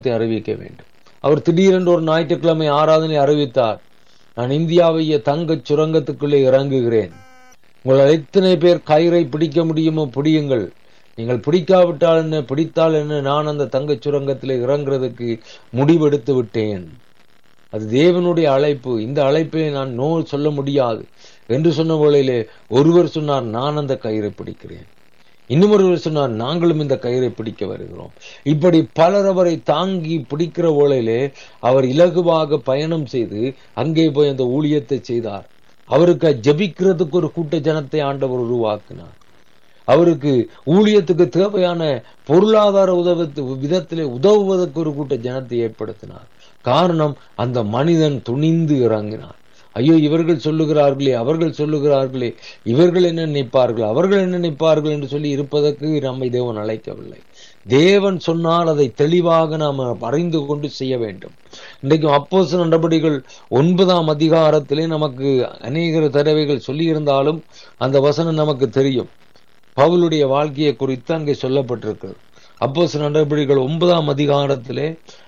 சுவிசேஷத்தை அறிவிக்க வேண்டும் அவர் திடீரென்று ஒரு ஞாயிற்றுக்கிழமை ஆராதனை அறிவித்தார் நான் இந்தியாவைய தங்கச் சுரங்கத்துக்குள்ளே இறங்குகிறேன் உங்களால் எத்தனை பேர் கயிறை பிடிக்க முடியுமோ பிடியுங்கள் நீங்கள் பிடிக்காவிட்டால் என்ன பிடித்தால் என்ன நான் அந்த தங்கச் சுரங்கத்தில் இறங்குறதுக்கு முடிவெடுத்து விட்டேன் அது தேவனுடைய அழைப்பு இந்த அழைப்பை நான் நோ சொல்ல முடியாது என்று சொன்ன வேளையிலே ஒருவர் சொன்னார் நான் அந்த கயிறை பிடிக்கிறேன் இன்னும் ஒருவர் சொன்னார் நாங்களும் இந்த கயிறை பிடிக்க வருகிறோம் இப்படி பலர் அவரை தாங்கி பிடிக்கிற வேளையிலே அவர் இலகுவாக பயணம் செய்து அங்கே போய் அந்த ஊழியத்தை செய்தார் அவருக்கு ஜபிக்கிறதுக்கு ஒரு கூட்ட ஜனத்தை ஆண்டவர் உருவாக்கினார் அவருக்கு ஊழியத்துக்கு தேவையான பொருளாதார உதவ விதத்திலே உதவுவதற்கு ஒரு கூட்ட ஜனத்தை ஏற்படுத்தினார் காரணம் அந்த மனிதன் துணிந்து இறங்கினார் ஐயோ இவர்கள் சொல்லுகிறார்களே அவர்கள் சொல்லுகிறார்களே இவர்கள் என்ன நினைப்பார்கள் அவர்கள் என்ன நினைப்பார்கள் என்று சொல்லி இருப்பதற்கு நம்மை தேவன் அழைக்கவில்லை தேவன் சொன்னால் அதை தெளிவாக நாம் அறிந்து கொண்டு செய்ய வேண்டும் இன்றைக்கு அப்போச நடவடிக்கைகள் ஒன்பதாம் அதிகாரத்திலே நமக்கு அநேக தடவைகள் சொல்லியிருந்தாலும் அந்த வசனம் நமக்கு தெரியும் பவுலுடைய வாழ்க்கையை குறித்து அங்கே சொல்லப்பட்டிருக்கிறது அப்போ சில நடவடிக்கைகள் ஒன்பதாம் அதிகாரத்திலே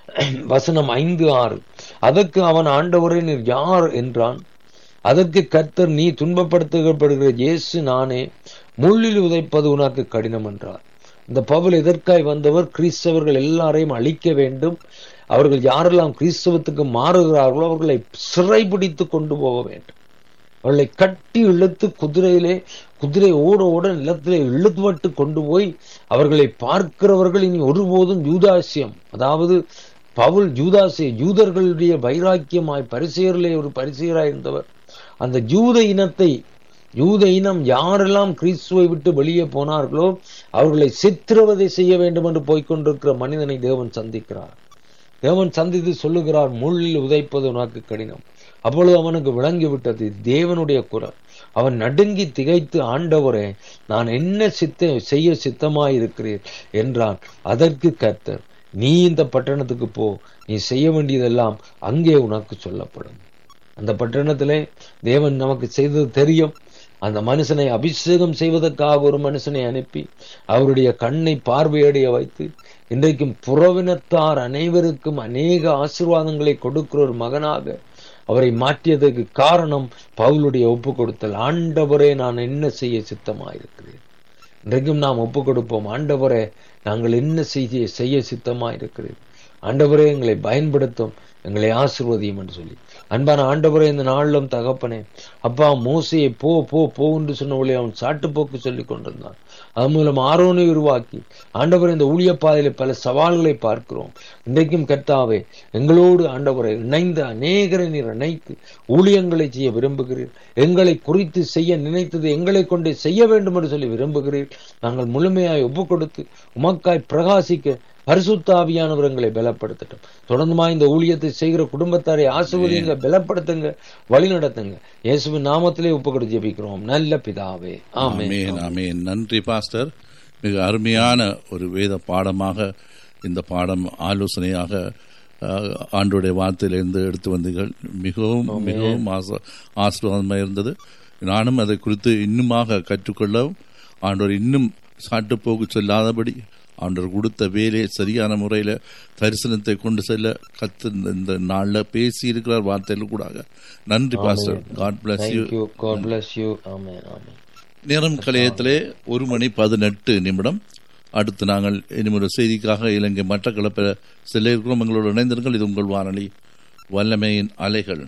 வசனம் ஐந்து ஆறு அதற்கு அவன் ஆண்டவரே நீர் யார் என்றான் அதற்கு கர்த்தர் நீ துன்பப்படுத்தப்படுகிற இயேசு நானே முள்ளில் உதைப்பது உனக்கு கடினம் என்றார் இந்த பவுல் எதற்காய் வந்தவர் கிறிஸ்தவர்கள் எல்லாரையும் அழிக்க வேண்டும் அவர்கள் யாரெல்லாம் கிறிஸ்தவத்துக்கு மாறுகிறார்களோ அவர்களை சிறைபிடித்து கொண்டு போக வேண்டும் அவர்களை கட்டி இழுத்து குதிரையிலே குதிரை ஓட ஓட நிலத்திலே இழுத்துவட்டு கொண்டு போய் அவர்களை பார்க்கிறவர்கள் இனி ஒருபோதும் யூதாசியம் அதாவது பவுல் யூதாசிய யூதர்களுடைய வைராக்கியமாய் பரிசெயரிலே ஒரு பரிசெயராய் இருந்தவர் அந்த யூத இனத்தை யூத இனம் யாரெல்லாம் கிறிஸ்துவை விட்டு வெளியே போனார்களோ அவர்களை சித்திரவதை செய்ய வேண்டும் என்று போய்கொண்டிருக்கிற மனிதனை தேவன் சந்திக்கிறார் தேவன் சந்தித்து சொல்லுகிறார் முள்ளில் உதைப்பது உனக்கு கடினம் அப்பொழுது அவனுக்கு விளங்கி விட்டது தேவனுடைய குரல் அவன் நடுங்கி திகைத்து ஆண்டவரே நான் என்ன சித்த செய்ய சித்தமாயிருக்கிறீர் என்றான் அதற்கு கர்த்தர் நீ இந்த பட்டணத்துக்கு போ நீ செய்ய வேண்டியதெல்லாம் அங்கே உனக்கு சொல்லப்படும் அந்த பட்டணத்திலே தேவன் நமக்கு செய்தது தெரியும் அந்த மனுஷனை அபிஷேகம் செய்வதற்காக ஒரு மனுஷனை அனுப்பி அவருடைய கண்ணை பார்வையடைய வைத்து இன்றைக்கும் புறவினத்தார் அனைவருக்கும் அநேக ஆசிர்வாதங்களை கொடுக்கிற ஒரு மகனாக அவரை மாற்றியதற்கு காரணம் பவுலுடைய ஒப்பு கொடுத்தல் ஆண்டவரே நான் என்ன செய்ய சித்தமாயிருக்கிறேன் இன்றைக்கும் நாம் ஒப்பு கொடுப்போம் ஆண்டவரே நாங்கள் என்ன செய்ய செய்ய சித்தமாயிருக்கிறேன் ஆண்டவரே எங்களை பயன்படுத்தும் எங்களை ஆசிர்வதியும் என்று சொல்லி அன்பான ஆண்டவரே இந்த நாளிலும் தகப்பனே அப்பா மோசையை போ போ போ என்று சொன்னவளை அவன் சாட்டுப்போக்கு சொல்லி கொண்டிருந்தான் அது மூலம் ஆரோனை உருவாக்கி ஆண்டவர் இந்த ஊழிய பாதையில பல சவால்களை பார்க்கிறோம் இன்றைக்கும் கர்த்தாவே எங்களோடு ஆண்டவரை இணைந்த அநேகரை நீர் இணைத்து ஊழியங்களை செய்ய விரும்புகிறீர் எங்களை குறித்து செய்ய நினைத்தது எங்களை கொண்டு செய்ய வேண்டும் என்று சொல்லி விரும்புகிறீர் நாங்கள் முழுமையாய் ஒப்பு கொடுத்து உமக்காய் பிரகாசிக்க பரிசுத்தாவியானவர் எங்களை பலப்படுத்தட்டும் தொடர்ந்துமா இந்த ஊழியத்தை செய்கிற குடும்பத்தாரை ஆசிர்வதிங்க பலப்படுத்துங்க வழி நடத்துங்க இயேசுவின் நாமத்திலே ஒப்பு கொடுத்து ஜெபிக்கிறோம் நல்ல பிதாவே ஆமே ஆமேன் ஆமேன் நன்றி பாஸ்டர் மிக அருமையான ஒரு வேத பாடமாக இந்த பாடம் ஆலோசனையாக அஹ், ஆண்டோடைய வார்த்தையிலிருந்து எடுத்து வந்தீர்கள் மிகவும் மிகவும் ஆச- ஆசீர்வாதமாக இருந்தது நானும் அதை குறித்து இன்னுமாக கற்றுக்கொள்ளவும் ஆண்டவர் இன்னும் சாட்டுப்போக்கு சொல்லாதபடி ஆண்டவர் கொடுத்த வேலையை சரியான முறையில் தரிசனத்தை கொண்டு செல்ல கத்து இந்த நாளில் பேசி இருக்கிறார் வார்த்தையில் கூட நன்றி pastor God bless you thank you God bless you ஆமே ஆமே நேரம் கலையத்திலே ஒரு மணி பதினெட்டு நிமிடம் அடுத்து நாங்கள் இனிமொரு செய்திக்காக இலங்கை மட்டக்களப்பில் செல்ல இருக்கிறோம் எங்களோடு இணைந்திருங்கள் இது உங்கள் வானொலி வல்லமையின் அலைகள்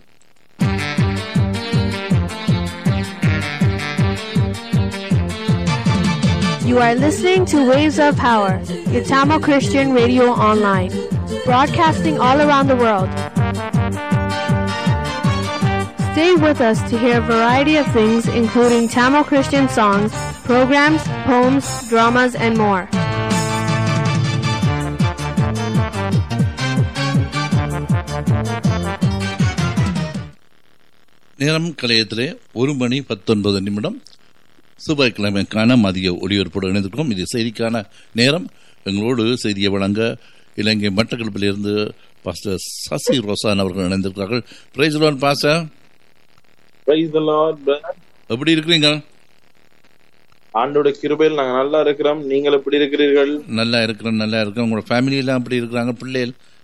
You are listening to Waves of Power, your Tamil Christian radio online, broadcasting all around the world. Stay with us to hear a variety of things, including Tamil Christian songs, programs, poems, dramas, and more. நேரம் கலையத்திலே ஒரு மணி பத்தொன்பது நிமிடம் செவ்வாய்க்கிழமைக்கான மதிய ஒளிபரப்போடு இணைந்திருக்கிறோம் இது செய்திக்கான நேரம் எங்களோடு செய்தியை வழங்க இலங்கை மட்டக்களப்பிலிருந்து பாஸ்டர் சசி ரோசான் அவர்கள் இணைந்திருக்கிறார்கள் praise Lord pastor Praise the Lord, brother. எப்படி இருக்கிறீங்க ஆண்டோட கிருபையில் நாங்க நல்லா இருக்கிறோம் நீங்கள் எப்படி இருக்கிறீர்கள் நல்லா இருக்கிறேன் நல்லா இருக்கிறேன் உங்களோட ஃபேமிலி எல்லாம் எப்படி இருக்கிறாங்க பிள்ளைகள்